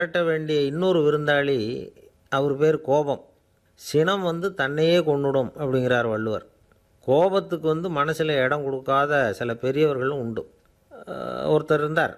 பாராட்ட வேண்டிய இன்னொரு விருந்தாளி அவர் பேர் கோபம் சினம் வந்து தன்னையே கொன்னுடும் அப்படிங்கிறார் வள்ளுவர் கோபத்துக்கு வந்து மனசில் இடம் கொடுக்காத சில பெரியவர்களும் உண்டு அஹ் ஒருத்தர் இருந்தார்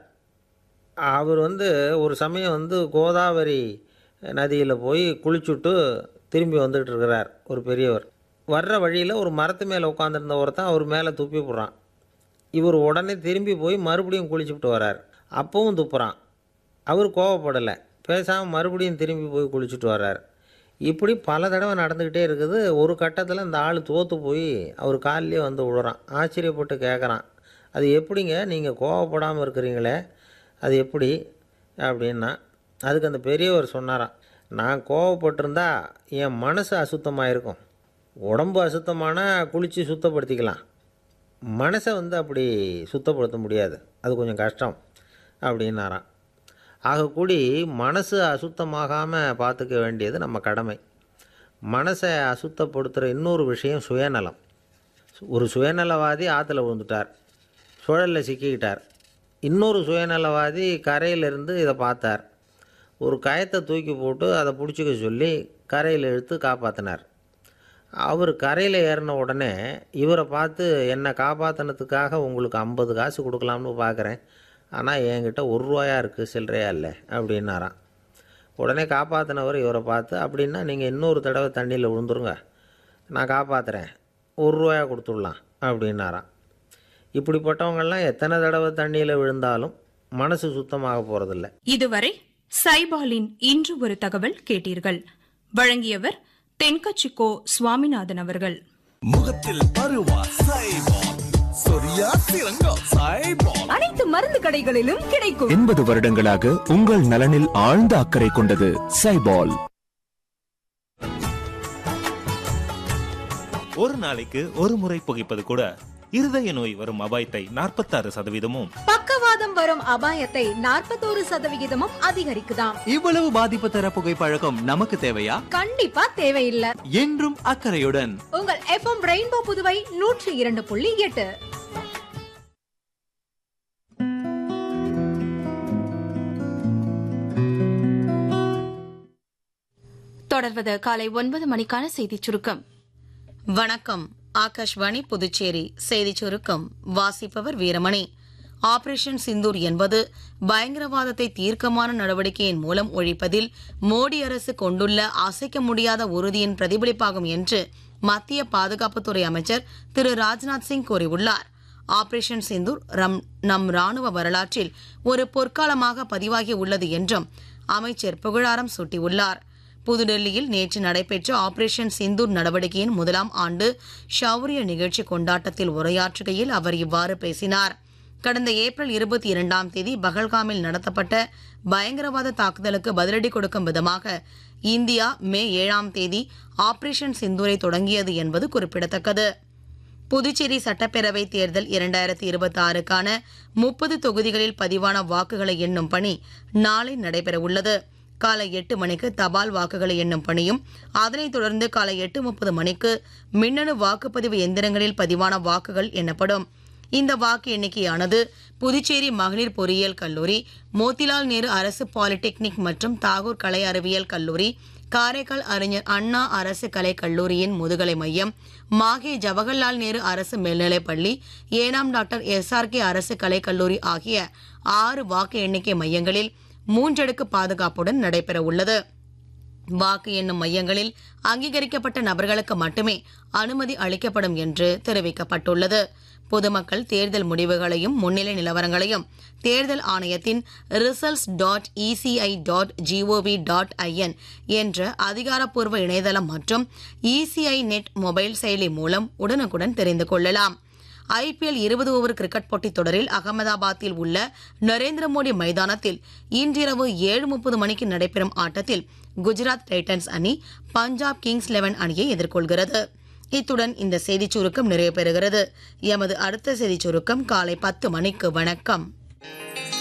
அவர் வந்து ஒரு சமயம் வந்து கோதாவரி நதியில் போய் குளிச்சுட்டு திரும்பி வந்துட்டு இருக்கிறார் ஒரு பெரியவர் வர்ற வழியில் ஒரு மரத்து மேலே உட்காந்துருந்த ஒருத்தன் அவர் மேலே துப்பி போடுறான் இவர் உடனே திரும்பி போய் மறுபடியும் குளிச்சுட்டு வரார் அப்பவும் துப்புறான் அவர் கோவப்படலை பேசாமல் மறுபடியும் திரும்பி போய் குளிச்சுட்டு வர்றார் இப்படி பல தடவை நடந்துக்கிட்டே இருக்குது ஒரு கட்டத்தில் இந்த ஆள் தோற்று போய் அவர் காலிலே வந்து விழுறான் ஆச்சரியப்பட்டு கேட்குறான் அது எப்படிங்க நீங்கள் கோவப்படாமல் இருக்கிறீங்களே அது எப்படி அப்படின்னா அதுக்கு அந்த பெரியவர் சொன்னாராம் நான் கோவப்பட்டிருந்தா என் மனசு அசுத்தமாக இருக்கும் உடம்பு அசுத்தமானால் குளித்து சுத்தப்படுத்திக்கலாம் மனசை வந்து அப்படி சுத்தப்படுத்த முடியாது அது கொஞ்சம் கஷ்டம் அப்படின்னாராம் ஆகக்கூடி மனசு அசுத்தமாகாமல் பார்த்துக்க வேண்டியது நம்ம கடமை மனசை அசுத்தப்படுத்துகிற இன்னொரு விஷயம் சுயநலம் ஒரு சுயநலவாதி ஆற்றுல விழுந்துட்டார் சுழலில் சிக்கிக்கிட்டார் இன்னொரு சுயநலவாதி கரையிலிருந்து இதை பார்த்தார் ஒரு கயத்தை தூக்கி போட்டு அதை பிடிச்சிக்க சொல்லி கரையில் இழுத்து காப்பாற்றினார் அவர் கரையில் ஏறின உடனே இவரை பார்த்து என்னை காப்பாற்றினதுக்காக உங்களுக்கு ஐம்பது காசு கொடுக்கலாம்னு பார்க்குறேன் ஆனால் என்கிட்ட ஒரு ரூபாயா இருக்குது சில்லறையா இல்லை அப்படின்னாராம் உடனே காப்பாற்றினவர் இவரை பார்த்து அப்படின்னா நீங்கள் இன்னொரு தடவை தண்ணியில் விழுந்துருங்க நான் காப்பாற்றுறேன் ஒரு ரூபாயா கொடுத்துடலாம் அப்படின்னாராம் இப்படிப்பட்டவங்கெல்லாம் எத்தனை தடவை தண்ணியில் விழுந்தாலும் மனசு சுத்தமாக போகிறதில்ல இதுவரை சைபாலின் இன்று ஒரு தகவல் கேட்டீர்கள் வழங்கியவர் தென்கச்சிக்கோ சுவாமிநாதன் அவர்கள் முகத்தில் பருவா சைபால் சொரியா சிறங்கா சைபால் அனைத்து மருந்து கடைகளிலும் கிடைக்கும் எண்பது வருடங்களாக உங்கள் நலனில் ஆழ்ந்த அக்கறை கொண்டது சைபால் ஒரு நாளைக்கு ஒரு முறை புகைப்பது கூட இருதய நோய் வரும் அபாயத்தை நாற்பத்தாறு சதவீதமும் பக்கவாதம் வரும் அபாயத்தை நாற்பத்தோரு சதவிகிதமும் அதிகரிக்குதாம் இவ்வளவு பாதிப்பு தர புகைப்பழக்கம் நமக்கு தேவையா கண்டிப்பா தேவையில்லை என்றும் அக்கறையுடன் உங்கள் எஃப்எம் ரெயின்போ புதுவை நூற்றி இரண்டு புள்ளி எட்டு தொடர்வது காலை ஒன்பது மணிக்கான செய்திச் சுருக்கம் வணக்கம் ஆகாஷ்வாணி புதுச்சேரி செய்திச் சுருக்கம் வாசிப்பவர் வீரமணி ஆபரேஷன் சிந்தூர் என்பது பயங்கரவாதத்தை தீர்க்கமான நடவடிக்கையின் மூலம் ஒழிப்பதில் மோடி அரசு கொண்டுள்ள அசைக்க முடியாத உறுதியின் பிரதிபலிப்பாகும் என்று மத்திய பாதுகாப்புத்துறை அமைச்சர் திரு ராஜ்நாத் சிங் கூறியுள்ளார் ஆபரேஷன் சிந்தூர் ரம் நம் ராணுவ வரலாற்றில் ஒரு பொற்காலமாக பதிவாகி உள்ளது என்றும் அமைச்சர் புகழாரம் சூட்டியுள்ளார் புதுடெல்லியில் நேற்று நடைபெற்ற ஆபரேஷன் சிந்தூர் நடவடிக்கையின் முதலாம் ஆண்டு ஷௌரிய நிகழ்ச்சி கொண்டாட்டத்தில் உரையாற்றுகையில் அவர் இவ்வாறு பேசினார் கடந்த ஏப்ரல் இருபத்தி இரண்டாம் தேதி பகல்காமில் நடத்தப்பட்ட பயங்கரவாத தாக்குதலுக்கு பதிலடி கொடுக்கும் விதமாக இந்தியா மே ஏழாம் தேதி ஆபரேஷன் சிந்தூரை தொடங்கியது என்பது குறிப்பிடத்தக்கது புதுச்சேரி சட்டப்பேரவை தேர்தல் இரண்டாயிரத்தி இருபத்தி ஆறுக்கான முப்பது தொகுதிகளில் பதிவான வாக்குகளை எண்ணும் பணி நாளை நடைபெறவுள்ளது காலை எட்டு மணிக்கு தபால் வாக்குகளை எண்ணும் பணியும் அதனைத் தொடர்ந்து காலை எட்டு முப்பது மணிக்கு மின்னணு வாக்குப்பதிவு எந்திரங்களில் பதிவான வாக்குகள் எண்ணப்படும் இந்த வாக்கு எண்ணிக்கையானது புதுச்சேரி மகளிர் பொறியியல் கல்லூரி மோத்திலால் நேரு அரசு பாலிடெக்னிக் மற்றும் தாகூர் கலை அறிவியல் கல்லூரி காரைக்கால் அறிஞர் அண்ணா அரசு கலைக் கல்லூரியின் முதுகலை மையம் மாகே ஜவஹர்லால் நேரு அரசு மேல்நிலைப் பள்ளி ஏனாம் டாக்டர் எஸ்ஆர்கே அரசு கலைக் கல்லூரி ஆகிய ஆறு வாக்கு எண்ணிக்கை மையங்களில் மூன்றடுக்கு பாதுகாப்புடன் நடைபெற உள்ளது வாக்கு எண்ணும் மையங்களில் அங்கீகரிக்கப்பட்ட நபர்களுக்கு மட்டுமே அனுமதி அளிக்கப்படும் என்று தெரிவிக்கப்பட்டுள்ளது பொதுமக்கள் தேர்தல் முடிவுகளையும் முன்னிலை நிலவரங்களையும் தேர்தல் ஆணையத்தின் results dot E C I dot G O V dot I N என்ற அதிகாரப்பூர்வ இணையதளம் மற்றும் இசிஐ நெட் மொபைல் செயலி மூலம் உடனுக்குடன் தெரிந்து கொள்ளலாம் ஐபிஎல் இருபது ஓவர் கிரிக்கெட் போட்டித் தொடரில் அகமதாபாத்தில் உள்ள நரேந்திர மோடி மைதானத்தில் இன்றிரவு ஏழு முப்பது மணிக்கு நடைபெறும் ஆட்டத்தில் குஜராத் டைட்டன்ஸ் அணி பஞ்சாப் கிங்ஸ் லெவன் அணியை எதிர்கொள்கிறது இத்துடன் இந்த செய்திச் சுருக்கம் நிறைவு பெறுகிறது எமது அடுத்த செய்திச் சுருக்கம் காலை பத்து மணிக்கு வணக்கம்